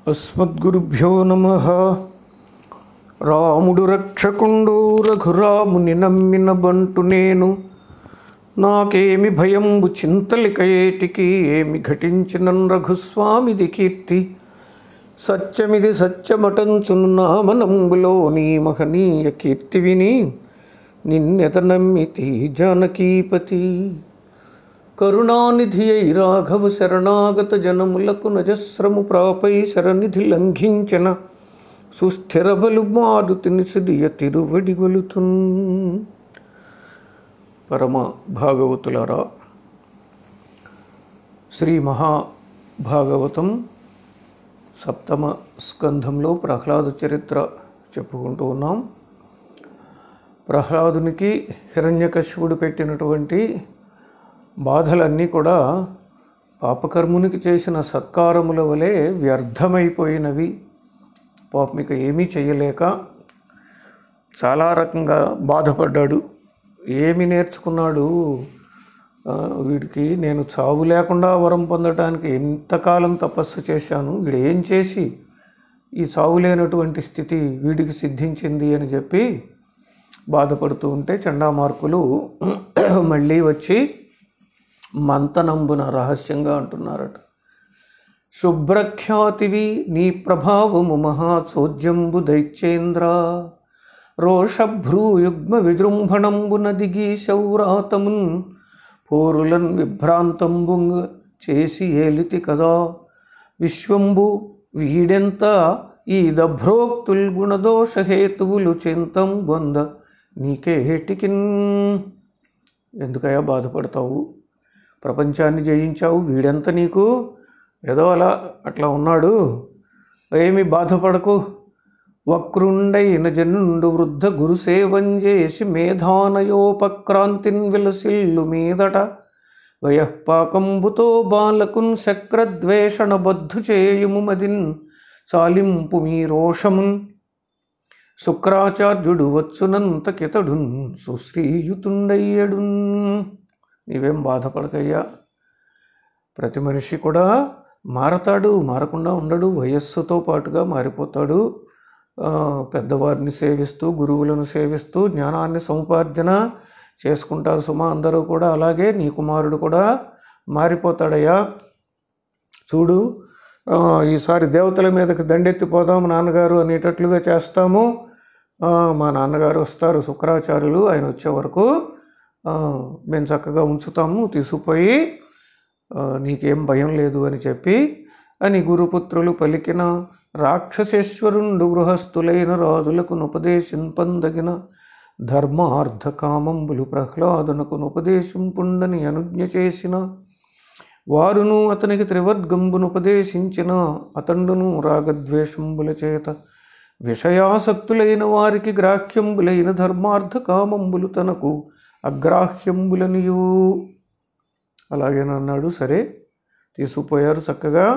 అస్మద్గురుభ్యో నమ రాముడు రక్షకుండు రఘురాముని నమ్మిన బంటు నేను నాకేమి భయంబు చింతలిక ఏటికి ఏమి ఘటించిన రఘుస్వామిది కీర్తి సత్యమిది సత్యమటంచును నామనంబులో నీ మహనీయ కీర్తి విని నిన్నెత నమ్మితి జానకీపతి కరుణానిధి అయి రాఘవ శరణాగత జనములకు నజస్రము ప్రాపై శరనిధి లంఘించిన సుస్థిర బలు మారుతిని సిదియ తిరువడి గొలుతున్ పరమ భాగవతులారా శ్రీ మహాభాగవతం సప్తమ స్కంధంలో ప్రహ్లాద చరిత్ర చెప్పుకుంటూ ఉన్నాం ప్రహ్లాదునికి హిరణ్యకశ్యపుడు పెట్టినటువంటి బాధలన్నీ కూడా పాపకర్మునికి చేసిన సత్కారముల వలె వ్యర్థమైపోయినవి పాపం ఇక ఏమీ చేయలేక చాలా రకంగా బాధపడ్డాడు ఏమి నేర్చుకున్నాడు ఆ, వీడికి నేను చావు లేకుండా వరం పొందడానికి ఎంతకాలం తపస్సు చేశాను వీడు ఏం చేసి ఈ చావు లేనటువంటి స్థితి వీడికి సిద్ధించింది అని చెప్పి బాధపడుతూ ఉంటే చండామార్కులు మళ్ళీ వచ్చి మంతనంబున రహస్యంగా అంటున్నారట శుభ్రఖ్యాతివి నీ ప్రభావము మహాచోద్యంబు దైత్యేంద్ర రోషభ్రూయుగ్మ విజృంభణంబున దిగి శౌరాతమున్ పోరులన్ విభ్రాంతంబుంగ చేసి ఏలితి కదా విశ్వంబు వీడెంత ఈ దభ్రోక్తుల్ గుణదోష హేతువులు చింతం బొంద నీకేటికిన్ ఎందుకయ్యా బాధపడతావు ప్రపంచాన్ని జయించావు వీడెంత నీకు ఏదో అలా అట్లా ఉన్నాడు ఏమి బాధపడకు వక్రుండైన జనుండు వృద్ధ గురుసేవం చేసి మేధానయోపక్రాంతిన్ విలసిల్లు మీదట వయఃపాకంబుతో బాలకున్ శక్రద్వేషణ బద్ధు చేయుము మదిన్ చాలింపు మీ రోషమున్ శుక్రాచార్యుడు వచ్చునంత కితడున్ సుశ్రీయుతుండయ్యడున్ నీవేం బాధపడకయ్యా ప్రతి మనిషి కూడా మారతాడు మారకుండా ఉండడు వయస్సుతో పాటుగా మారిపోతాడు ఆ, పెద్దవారిని సేవిస్తూ గురువులను సేవిస్తూ జ్ఞానాన్ని సముపార్జన చేసుకుంటారు సుమా అందరూ కూడా అలాగే నీ కుమారుడు కూడా మారిపోతాడయ్యా చూడు ఆ, ఈసారి దేవతల మీదకి దండెత్తిపోదాం నాన్నగారు అనేటట్లుగా చేస్తాము ఆ, మా నాన్నగారు వస్తారు శుక్రాచార్యులు ఆయన వచ్చే వరకు ఆ, మేము చక్కగా ఉంచుతాము తీసుకుపోయి ఆ, నీకేం భయం లేదు అని చెప్పి అని గురుపుత్రులు పలికిన రాక్షసేశ్వరుండు గృహస్థులైన రాజులకు ఉపదేశింపందగిన ధర్మార్థ కామంబులు ప్రహ్లాదునకు ఉపదేశింపుండని అనుజ్ఞ చేసిన వారును అతనికి త్రివర్గంబును ఉపదేశించిన అతండును రాగద్వేషంబుల చేత విషయాసక్తులైన వారికి గ్రాహ్యంబులైన ధర్మార్థ కామంబులు తనకు అగ్రాహ్యంబులనియు అలాగేనన్నాడు సరే తీసుకుపోయారు చక్కగా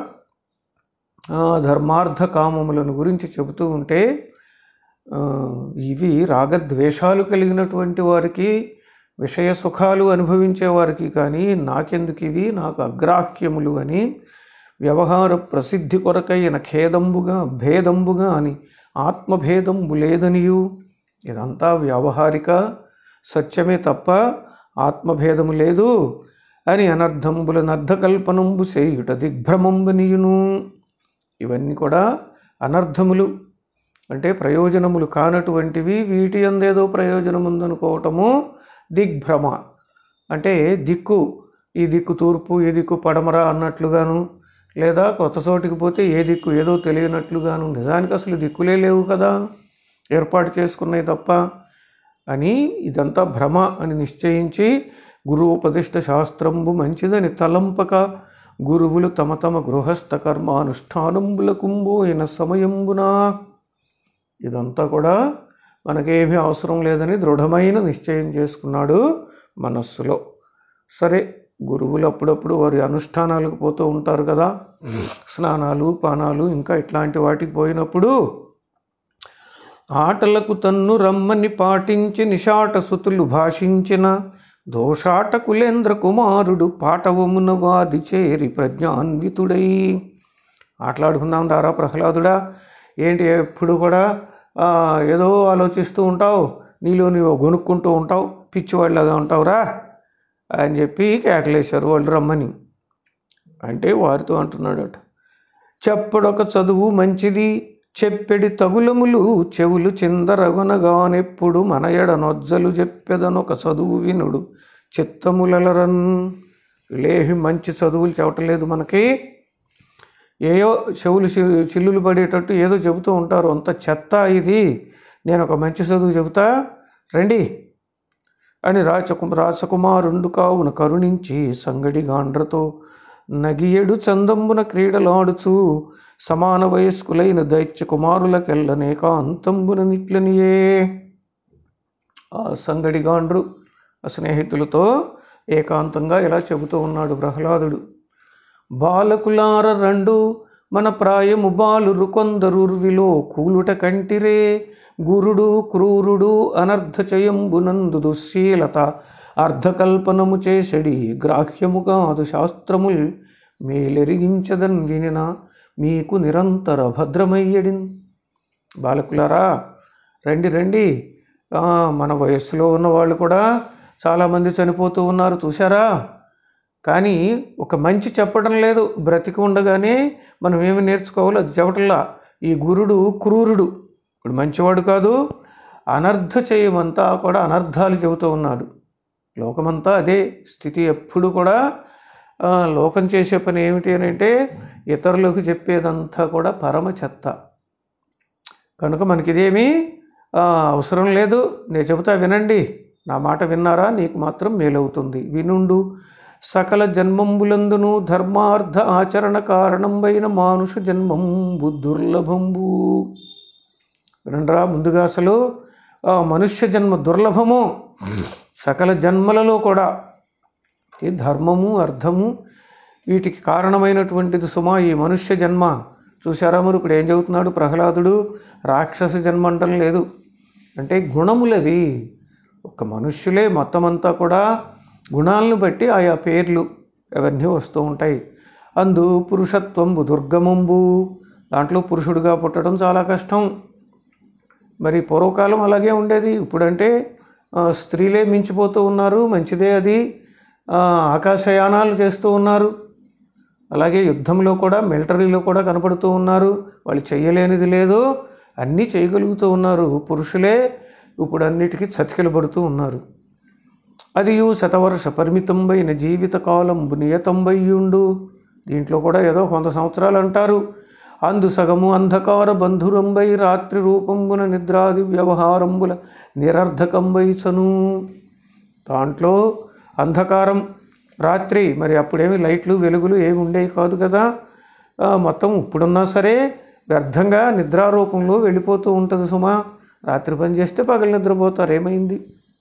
ఆ, ధర్మార్థ కామములను గురించి చెబుతూ ఉంటే ఆ, ఇవి రాగద్వేషాలు కలిగినటువంటి వారికి విషయ సుఖాలు అనుభవించే వారికి కానీ నాకెందుకు ఇవి నాకు అగ్రాహ్యములు అని వ్యవహార ప్రసిద్ధి కొరకైన ఖేదంబుగా భేదంబుగా అని ఆత్మభేదంబు లేదనియు ఇదంతా వ్యావహారిక సత్యమే తప్ప ఆత్మభేదము లేదు అని అనర్థంబుల నర్థకల్పనంబు చేయుట దిగ్భ్రమంబునియును ఇవన్నీ కూడా అనర్థములు అంటే ప్రయోజనములు కానటువంటివి వీటి అందేదో ప్రయోజనం ఉందనుకోవటము దిగ్భ్రమ అంటే దిక్కు ఈ దిక్కు తూర్పు ఈ దిక్కు పడమర అన్నట్లుగాను లేదా కొత్త చోటికి పోతే ఏ దిక్కు ఏదో తెలియనట్లుగాను నిజానికి అసలు దిక్కులే లేవు కదా ఏర్పాటు చేసుకున్నాయి తప్ప అని ఇదంతా భ్రమ అని నిశ్చయించి గురువుపదిష్ట శాస్త్రంబు మంచిదని తలంపక గురువులు తమ తమ గృహస్థ కర్మానుష్ఠానంబులకుంబు అయిన సమయంబున ఇదంతా కూడా మనకేమీ అవసరం లేదని దృఢమైన నిశ్చయం చేసుకున్నాడు మనస్సులో సరే గురువులు అప్పుడప్పుడు వారి అనుష్ఠానాలకు పోతూ ఉంటారు కదా స్నానాలు పానాలు ఇంకా ఇట్లాంటి వాటికి పోయినప్పుడు ఆటలకు తన్ను రమ్మని పాటించి నిషాట సుతులు భాషించిన దోషాట కులేంద్ర కుమారుడు పాటవమున వాది చేరి ప్రజ్ఞాన్వితుడై మాట్లాడుకుందాం రారా ప్రహ్లాదుడా ఏంటి ఎప్పుడు కూడా ఆ, ఏదో ఆలోచిస్తూ ఉంటావు నీలో నీవు గొనుక్కుంటూ ఉంటావు పిచ్చివాళ్ళగా ఉంటావురా అని చెప్పి కేకలేశారు వాళ్ళు రమ్మని అంటే వారితో అంటున్నాడట చెప్పడొక చదువు మంచిది చెప్పెడి తగులములు చెవులు చిందరగొనగానెప్పుడు మన ఎడ నొజ్జలు చెప్పెదనొక చదువు వినుడు చిత్తములరన్ లేహి మంచి చదువులు చెప్పట్లేదు మనకి ఏయో చెవులు చి- చిల్లులు పడేటట్టు ఏదో చెబుతూ ఉంటారు అంత చెత్త ఇది నేను ఒక మంచి చదువు చెబుతా రండి అని రాచకు రాచకుమారుండు కావున కరుణించి సంగడి గాండ్రతో నగియడు చందంబున క్రీడలాడుచు సమాన వయస్కులైన దైత్య కుమారులకెల్లనేకాంతంబున నిట్లనియే ఆ సంగడి గాండ్రు ఆ స్నేహితులతో ఏకాంతంగా ఇలా చెబుతూ ఉన్నాడు ప్రహ్లాదుడు బాలకులార రెండు మన ప్రాయము బాలురు కొందరుర్విలో కూలుట కంటిరే గురుడు క్రూరుడు అనర్ధచయంబునందు దుశ్శీలత అర్ధకల్పనము చేసడి గ్రాహ్యము కాదు శాస్త్రముల్ మేలెరిగించదన్ వినిన మీకు నిరంతర భద్రమయ్యడిన్ బాలకులారా రండి రండి ఆ, మన వయస్సులో ఉన్న వాళ్ళు కూడా చాలామంది చనిపోతూ ఉన్నారు చూసారా కానీ ఒక మంచి చెప్పడం లేదు బ్రతికి ఉండగానే మనం ఏమి నేర్చుకోవాలో అది చెప్పటంలా ఈ గురుడు క్రూరుడు ఇప్పుడు మంచివాడు కాదు అనర్థ చేయమంతా కూడా అనర్థాలు చెబుతూ ఉన్నాడు లోకమంతా అదే స్థితి ఎప్పుడు కూడా ఆ, లోకం చేసే పని ఏమిటి అని అంటే ఇతరులకు చెప్పేదంతా కూడా పరమ చెత్త కనుక మనకి ఇదేమీ ఆ, అవసరం లేదు నేను చెబుతా వినండి నా మాట విన్నారా నీకు మాత్రం మేలవుతుంది వినుండు సకల జన్మంబులందును ధర్మార్థ ఆచరణ కారణంబైన మానుష జన్మంబు దుర్లభంబు వినండిరా ముందుగా అసలు ఆ, మనుష్య జన్మ దుర్లభము సకల జన్మలలో కూడా ఈ ధర్మము అర్థము వీటికి కారణమైనటువంటిది సుమా ఈ మనుష్య జన్మ చూసారా మరి ఇప్పుడు ఏం చెబుతున్నాడు ప్రహ్లాదుడు రాక్షస జన్మ అంటం లేదు అంటే గుణములవి ఒక మనుష్యులే మొత్తం అంతా కూడా గుణాలను బట్టి ఆయా పేర్లు అవన్నీ వస్తూ ఉంటాయి అందు పురుషత్వంబు దుర్గమంబు దాంట్లో పురుషుడిగా పుట్టడం చాలా కష్టం మరి పూర్వకాలం అలాగే ఉండేది ఇప్పుడంటే ఆ, స్త్రీలే మించిపోతూ ఉన్నారు మంచిదే అది ఆ, ఆకాశయానాలు చేస్తూ ఉన్నారు అలాగే యుద్ధంలో కూడా మిలిటరీలో కూడా కనపడుతూ ఉన్నారు వాళ్ళు చేయలేనిది లేదు అన్నీ చేయగలుగుతూ ఉన్నారు పురుషులే ఇప్పుడు అన్నిటికీ చతికిలు పడుతూ ఉన్నారు అది శతవర్ష పరిమితంబైన జీవిత కాలం నియతంబయ్యుండు దీంట్లో కూడా ఏదో కొంత సంవత్సరాలు అంటారు అందు సగము అంధకార బంధురంబై రాత్రి రూపంబున నిద్రాది వ్యవహారంబుల నిరర్ధకంబైచను దాంట్లో అంధకారం రాత్రి మరి అప్పుడేమి లైట్లు వెలుగులు ఏమి ఉండేవి కాదు కదా ఆ, మొత్తం ఇప్పుడున్నా సరే వ్యర్థంగా నిద్రారూపంలో వెళ్ళిపోతూ ఉంటుంది సుమా రాత్రి పని చేస్తే పగలు నిద్రపోతారు ఏమైంది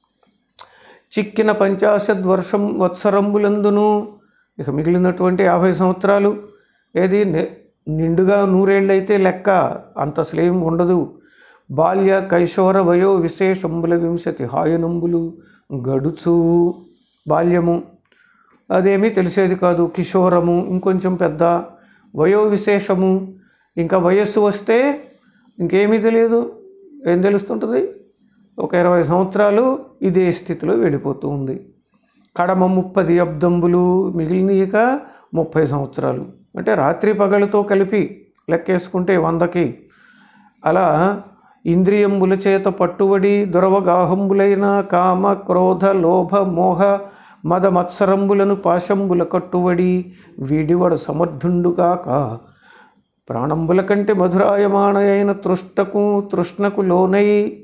చిక్కిన పంచాశద్ వర్షం వత్సరంబులందును ఇక మిగిలినటువంటి యాభై సంవత్సరాలు ఏది ని- నిండుగా నూరేళ్ళైతే లెక్క అంత అసలేం ఉండదు బాల్య కైశోర వయో విశేషంబుల వింశతి హాయనంబులు గడుచు బాల్యము అదేమీ తెలిసేది కాదు కిషోరము ఇంకొంచెం పెద్ద వయో విశేషము ఇంకా వయస్సు వస్తే ఇంకేమీ తెలియదు ఏం తెలుస్తుంటుంది ఒక ఇరవై సంవత్సరాలు ఇదే స్థితిలో వెళ్ళిపోతూ ఉంది కడమ ముప్పది అబ్దంబులు మిగిలిన ఇక ముప్పై సంవత్సరాలు అంటే రాత్రి పగలతో కలిపి లెక్కేసుకుంటే వందకి అలా ఇంద్రియంబుల చేత పట్టుబడి దురవగాహంబులైన కామ క్రోధ లోభ మోహ మద మత్సరంబులను పాశంబుల కట్టుబడి వీడివడ సమర్థుండు కాక ప్రాణంబుల కంటే మధురాయమాణయైన తృష్టకు తృష్ణకు లోనై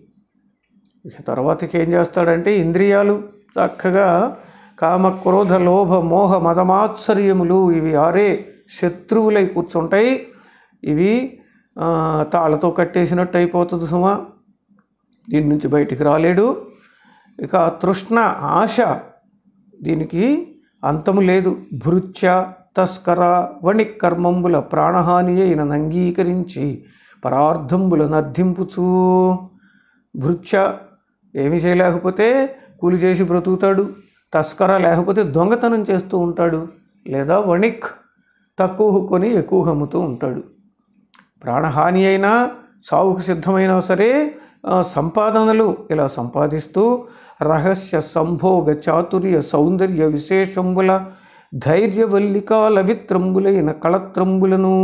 ఇక తర్వాతకి ఏం చేస్తాడంటే ఇంద్రియాలు చక్కగా కామ క్రోధ లోభ మోహ మదమాత్సర్యములు ఇవి ఆరే శత్రువులై కూర్చుంటాయి ఇవి ఆ, తాళ్ళతో కట్టేసినట్టు అయిపోతుంది సుమా దీని నుంచి బయటికి రాలేడు ఇక తృష్ణ ఆశ దీనికి అంతము లేదు భృత్య తస్కర వణికర్మంబుల ప్రాణహాని అయిన అంగీకరించి పరార్థంబులను అర్థింపుచూ భృత్య ఏమి చేయలేకపోతే కూలి చేసి బ్రతుకుతాడు తస్కర లేకపోతే దొంగతనం చేస్తూ ఉంటాడు లేదా వణిక్ తక్కువ కొని ఎక్కువ అమ్ముతూ ఉంటాడు ప్రాణహాని అయినా సావుకు సిద్ధమైనా సరే ఆ, సంపాదనలు ఇలా సంపాదిస్తూ రహస్య సంభోగ చాతుర్య సౌందర్య విశేషంబుల ధైర్యవల్లికాల విత్రంబులైన కళత్రంబులను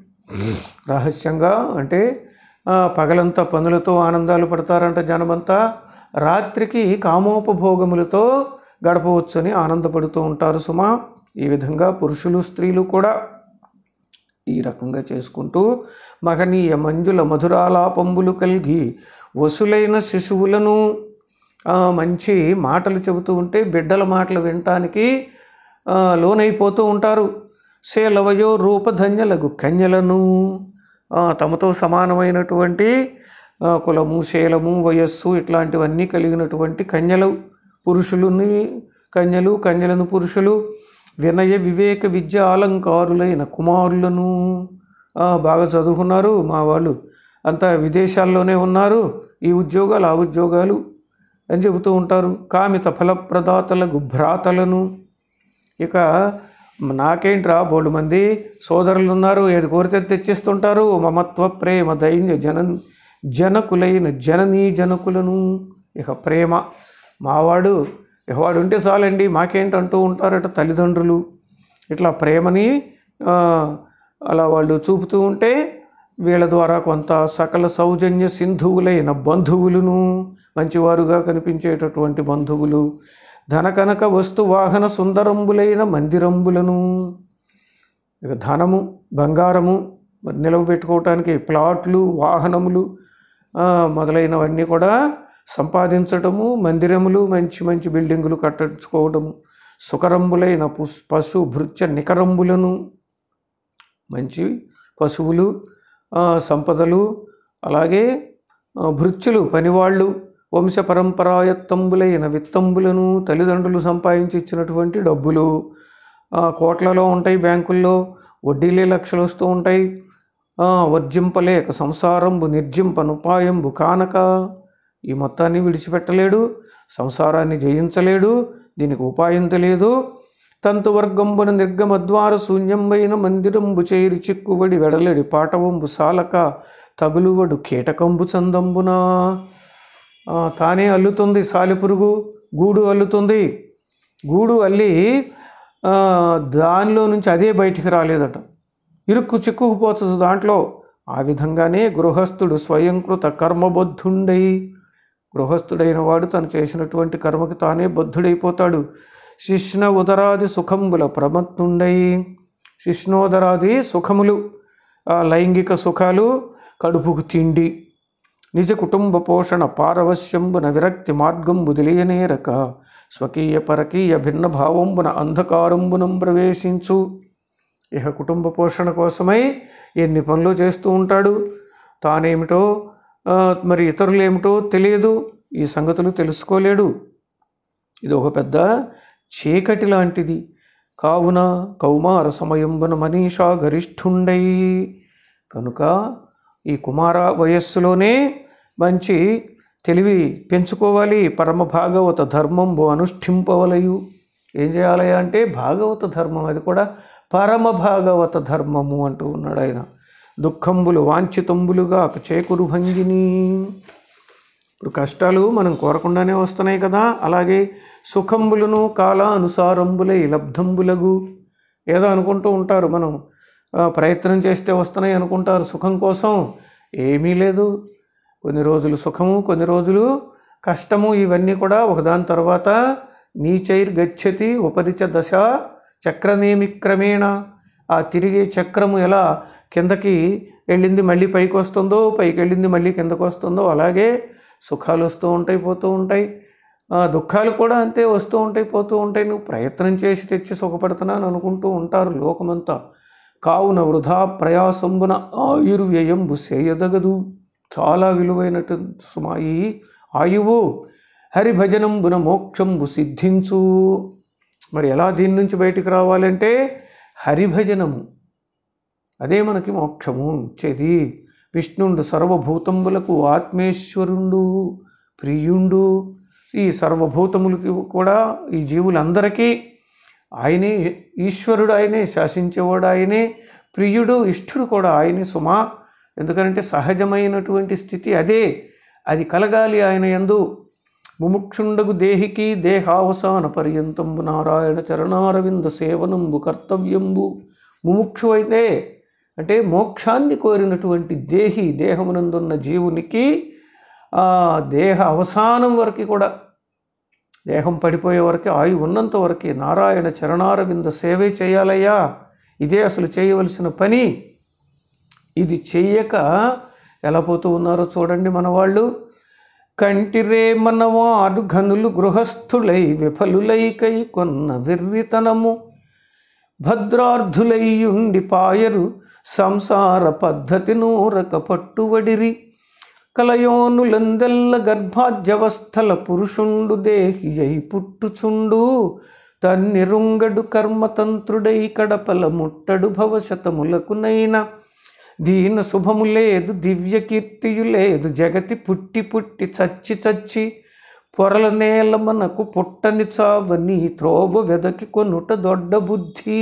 రహస్యంగా అంటే ఆ, పగలంతా పనులతో ఆనందాలు పడతారంట జనమంతా రాత్రికి కామోపభోగములతో గడపవచ్చని ఆనందపడుతూ ఉంటారు సుమా ఈ విధంగా పురుషులు స్త్రీలు కూడా ఈ రకంగా చేసుకుంటూ మహనీయ మంజుల మధురాలాపంబులు కలిగి వసులైన శిశువులను ఆ, మంచి మాటలు చెబుతూ ఉంటే బిడ్డల మాటలు వినటానికి ఆ, లోనైపోతూ ఉంటారు శేలవయో రూపధన్యలకు కన్యలను ఆ, తమతో సమానమైనటువంటి ఆ, కులము శీలము వయస్సు ఇట్లాంటివన్నీ కలిగినటువంటి కన్యలు పురుషులని కన్యలు కన్యలను పురుషులు వినయ వివేక విద్య అలంకారులైన కుమారులను ఆ, బాగా చదువుకున్నారు మా వాళ్ళు అంతా విదేశాల్లోనే ఉన్నారు ఈ ఉద్యోగాలు ఆ ఉద్యోగాలు అని చెబుతూ ఉంటారు కామిత ఫలప్రదాతలకు భ్రాతలను ఇక నాకేంట్రా బోడు మంది సోదరులు ఉన్నారు ఏది కోరితే తెచ్చిస్తుంటారు మమత్వ ప్రేమ దైన్య జన జనకులైన జననీ జనకులను ఇక ప్రేమ మావాడు ఇక వాడు ఉంటే చాలండి మాకేంటి అంటూ ఉంటారట తల్లిదండ్రులు ఇట్లా ప్రేమని ఆ, అలా వాళ్ళు చూపుతూ ఉంటే వీళ్ళ ద్వారా కొంత సకల సౌజన్య సింధువులైన బంధువులను మంచివారుగా కనిపించేటటువంటి బంధువులు ధనకనక వస్తు వాహన సుందరంబులైన మందిరంబులను ఇక ధనము బంగారము మరి నిలవబెట్టుకోవటానికి ప్లాట్లు వాహనములు ఆ, మొదలైనవన్నీ కూడా సంపాదించటము మందిరములు మంచి మంచి బిల్డింగులు కట్టించుకోవడము సుకరంబులైన పుస్ పశు భృత్య నికరంబులను మంచి పశువులు ఆ, సంపదలు అలాగే ఆ, భృత్యులు పనివాళ్ళు వంశ పరంపరాయత్తంబులైన విత్తంబులను తల్లిదండ్రులు సంపాదించి ఇచ్చినటువంటి డబ్బులు ఆ, కోట్లలో ఉంటాయి బ్యాంకుల్లో వడ్డీలే లక్షలు వస్తూ ఉంటాయి ఆ, వర్జింపలేక సంసారంబు నిర్జింపనుపాయంబు కానక ఈ మొత్తాన్ని విడిచిపెట్టలేడు సంసారాన్ని జయించలేడు దీనికి ఉపాయం తెలియదు తంతువర్గంబున నిర్గమద్వార శూన్యంబైన మందిరంబు చేరి చిక్కువడి వెడలడి పాటవంబు సాలక తగులువడు కీటకంబు చందంబునా ఆ, తానే అల్లుతుంది సాలిపురుగు గూడు అల్లుతుంది గూడు అల్లి ఆ, దానిలో నుంచి అదే బయటికి రాలేదట ఇరుక్కు చిక్కుకుపోతుంది దాంట్లో ఆ విధంగానే గృహస్థుడు స్వయంకృత కర్మబద్ధుండై గృహస్థుడైన వాడు తను చేసినటువంటి కర్మకి తానే బద్ధుడైపోతాడు శిష్ణ ఉదరాది సుఖంబుల ప్రమత్తుండై శిష్ణోదరాది సుఖములు ఆ లైంగిక సుఖాలు కడుపుకు తిండి నిజ కుటుంబ పోషణ పారవశ్యంబున విరక్తి మార్గంబు తెలియనేరక స్వకీయ పరకీయ భిన్న భావంబున అంధకారంబునం ప్రవేశించు ఇక కుటుంబ పోషణ కోసమై ఎన్ని పనులు చేస్తూ ఉంటాడు తానేమిటో ఆ, మరి ఇతరులేమిటో తెలియదు ఈ సంగతులు తెలుసుకోలేడు ఇది ఒక పెద్ద చీకటి లాంటిది కావున కౌమార సమయంబున మనీషా గరిష్ఠుండై కనుక ఈ కుమార వయస్సులోనే మంచి తెలివి పెంచుకోవాలి పరమ భాగవత ధర్మంబు అనుష్ఠింపవలయు ఏం చేయాలి అంటే భాగవత ధర్మం అది కూడా పరమ భాగవత ధర్మము అంటూ ఉన్నాడు ఆయన దుఃఖంబులు వాంఛితంబులుగా చేకురు భంగిని ఇప్పుడు కష్టాలు మనం కోరకుండానే వస్తున్నాయి కదా అలాగే సుఖంబులను కాలానుసారంబులై లబ్ధంబులగు ఏదో అనుకుంటూ ఉంటారు మనం ఆ, ప్రయత్నం చేస్తే వస్తున్నాయి అనుకుంటారు సుఖం కోసం ఏమీ లేదు కొన్ని రోజులు సుఖము కొన్ని రోజులు కష్టము ఇవన్నీ కూడా ఒకదాని తర్వాత నీచైర్ గచ్చతి ఉపరిచ దశ చక్రనేమి క్రమేణ ఆ తిరిగే చక్రము ఎలా కిందకి వెళ్ళింది మళ్ళీ పైకి వస్తుందో పైకి వెళ్ళింది మళ్ళీ కిందకు వస్తుందో అలాగే సుఖాలు వస్తూ ఉంటాయి పోతూ ఉంటాయి ఆ, దుఃఖాలు కూడా అంతే వస్తూ ఉంటాయి పోతూ ఉంటాయి నువ్వు ప్రయత్నం చేసి తెచ్చి సుఖపడుతున్నాను అనుకుంటూ ఉంటారు లోకమంతా కావున వృధా ప్రయాసంబున ఆయుర్వ్యయంబు సేయదగదు చాలా విలువైనటు సుమా ఈ ఆయువు హరిభజనంబున మోక్షంబు సిద్ధించు మరి ఎలా దీని నుంచి బయటికి రావాలంటే హరిభజనము అదే మనకి మోక్షము ఇచ్చేది విష్ణుండు సర్వభూతములకు ఆత్మేశ్వరుండు ప్రియుండు ఈ సర్వభూతములకి కూడా ఈ జీవులందరికీ ఆయనే ఈశ్వరుడు ఆయనే శాసించేవాడు ఆయనే ప్రియుడు ఇష్టుడు కూడా ఆయనే సుమా ఎందుకంటే సహజమైనటువంటి స్థితి అదే అది కలగాలి ఆయన యందు ముముక్షుండగు దేహికి దేహావసాన పర్యంతంబు నారాయణ చరణారవింద సేవనంబు కర్తవ్యంబు ముముక్షు అయితే అంటే మోక్షాన్ని కోరినటువంటి దేహి దేహమునందున్న జీవునికి ఆ దేహ అవసానం వరకు కూడా దేహం పడిపోయే వరకు ఆయు ఉన్నంత వరకు నారాయణ చరణారవింద సేవే చేయాలయ్యా ఇదే అసలు చేయవలసిన పని ఇది చెయ్యక ఎలా పోతూ ఉన్నారో చూడండి మన వాళ్ళు కంటిరే మనవాడు ఘనులు గృహస్థులై విఫలులై కై కొన్న వెర్రితనము భద్రార్థులయ్యుండి పాయరు సంసార పద్ధతి నూరక పట్టువడిరి కలయోనులందెల్ల గర్భాజ్యవస్థల పురుషుండు దేహి అయి పుట్టుచుండు తన్నిరుంగడు కర్మతంత్రుడై కడపల ముట్టడు భవశతములకునైన దీన శుభము లేదు దివ్య కీర్తియు లేదు జగతి పుట్టి పుట్టి చచ్చి చచ్చి పొరల నేల మనకు పుట్టని చావని త్రోవ వెదకి కొనుట దొడ్డ బుద్ధి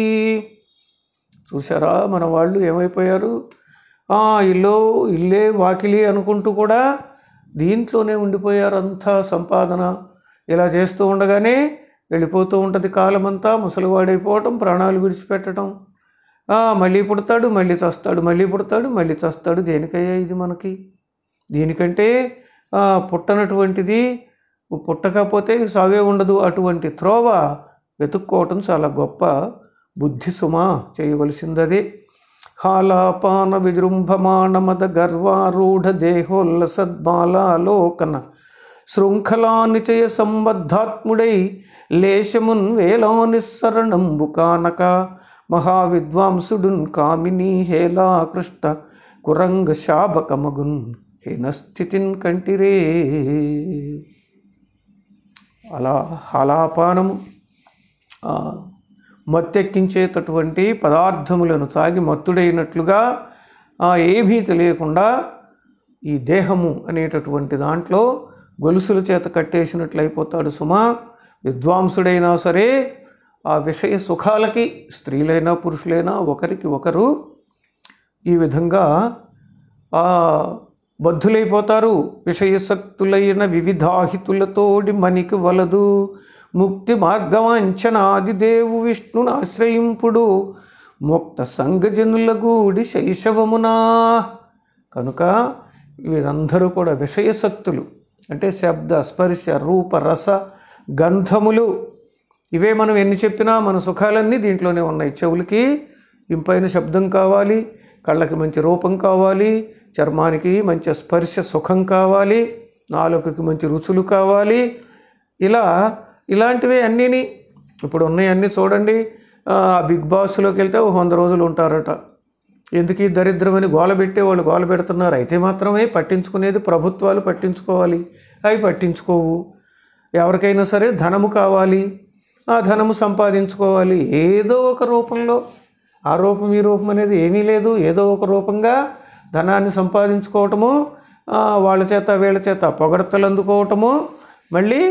చూసారా మన వాళ్ళు ఏమైపోయారు ఆ ఇల్లు ఇల్లే వాకిలి అనుకుంటూ కూడా దీంట్లోనే ఉండిపోయారు అంతా సంపాదన ఇలా చేస్తూ ఉండగానే వెళ్ళిపోతూ ఉంటుంది కాలమంతా ముసలివాడైపోవటం ప్రాణాలు విడిచిపెట్టడం ఆ, మళ్ళీ పుడతాడు మళ్ళీ చస్తాడు మళ్ళీ పుడతాడు మళ్ళీ చస్తాడు దేనికయ్యా ఇది మనకి దీనికంటే ఆ, పుట్టనటువంటిది పుట్టకపోతే సావే ఉండదు అటువంటి త్రోవ వెతుక్కోవటం చాలా గొప్ప బుద్ధి సుమా చేయవలసిందదే హాలాపాన విజృంభమాణ మద గర్వారూఢ దేహోల్లసద్మాలాలోకన శృంఖలానిచయ సంబద్ధాత్ముడై లేశమున్ వేలానిస్సరణంబు కానక మహావిద్వాంసుడున్ కామినీ హేలాకృష్ట కురంగ శాబకమగున్ హీనస్థితిన్ కంటిరే అలా హలాపానము ఆ, మత్తెక్కించేటటువంటి పదార్థములను తాగి మత్తుడైనట్లుగా ఆ, ఏమీ తెలియకుండా ఈ దేహము అనేటటువంటి దాంట్లో గొలుసుల చేత కట్టేసినట్లయిపోతాడు సుమా విద్వాంసుడైనా సరే ఆ విషయ సుఖాలకి స్త్రీలైనా పురుషులైనా ఒకరికి ఒకరు ఈ విధంగా ఆ బద్ధులైపోతారు విషయశక్తులైన వివిధాహితులతోడి మనికి వలదు ముక్తి మార్గవాంఛనాది దేవు విష్ణుని ఆశ్రయింపుడు ముక్త సంగజనుల గూడి శైశవమునా కనుక వీరందరూ కూడా విషయశక్తులు అంటే శబ్ద స్పర్శ రూప రస గంధములు ఇవే మనం ఎన్ని చెప్పినా మన సుఖాలన్నీ దీంట్లోనే ఉన్నాయి చెవులకి ఇంపైన శబ్దం కావాలి కళ్ళకి మంచి రూపం కావాలి చర్మానికి మంచి స్పర్శ సుఖం కావాలి నాలుకకి మంచి రుచులు కావాలి ఇలా ఇలాంటివే అన్నీని ఇప్పుడు ఉన్నాయి అన్నీ చూడండి ఆ, బిగ్ బాస్లోకి వెళ్తే ఒక వంద రోజులు ఉంటారట ఎందుకు ఈ దరిద్రమని గోల పెట్టే వాళ్ళు గోల పెడుతున్నారు అయితే మాత్రమే పట్టించుకునేది ప్రభుత్వాలు పట్టించుకోవాలి అవి పట్టించుకోవు ఎవరికైనా సరే ధనము కావాలి ఆ ధనము సంపాదించుకోవాలి ఏదో ఒక రూపంలో ఆ రూపం ఈ రూపం అనేది ఏమీ లేదు ఏదో ఒక రూపంగా ధనాన్ని సంపాదించుకోవటము ఆ, వాళ్ళ చేత వీళ్ళ చేత పొగడతలు అందుకోవటము మళ్ళీ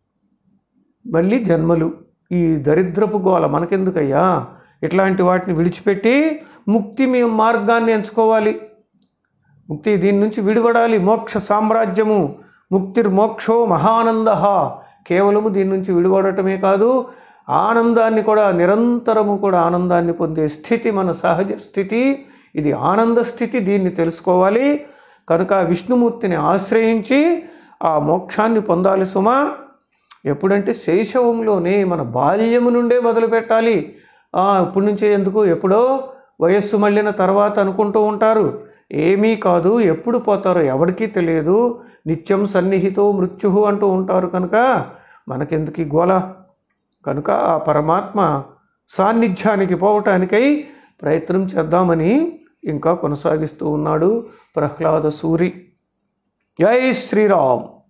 మళ్ళీ జన్మలు ఈ దరిద్రపు గోల మనకెందుకయ్యా ఇట్లాంటి వాటిని విడిచిపెట్టి ముక్తి మీ మార్గాన్ని ఎంచుకోవాలి ముక్తి దీని నుంచి విడిపడాలి మోక్ష సామ్రాజ్యము ముక్తిర్ మోక్షో మహానంద కేవలము దీని నుంచి విడిపడటమే కాదు ఆనందాన్ని కూడా నిరంతరము కూడా ఆనందాన్ని పొందే స్థితి మన సహజ స్థితి ఇది ఆనంద స్థితి దీన్ని తెలుసుకోవాలి కనుక ఆ విష్ణుమూర్తిని ఆశ్రయించి ఆ మోక్షాన్ని పొందాలి సుమా ఎప్పుడంటే శైశవంలోనే మన బాల్యము నుండే మొదలు పెట్టాలి ఆ, ఇప్పటి నుంచే ఎందుకు ఎప్పుడో వయస్సు మళ్ళిన తర్వాత అనుకుంటూ ఉంటారు ఏమీ కాదు ఎప్పుడు పోతారో ఎవరికీ తెలియదు నిత్యం సన్నిహితో మృత్యు అంటూ ఉంటారు కనుక మనకెందుకు ఈ గోల కనుక ఆ పరమాత్మ సాన్నిధ్యానికి పోవటానికై ప్రయత్నం చేద్దామని ఇంకా కొనసాగిస్తూ ఉన్నాడు ప్రహ్లాద సూరి జై శ్రీరామ్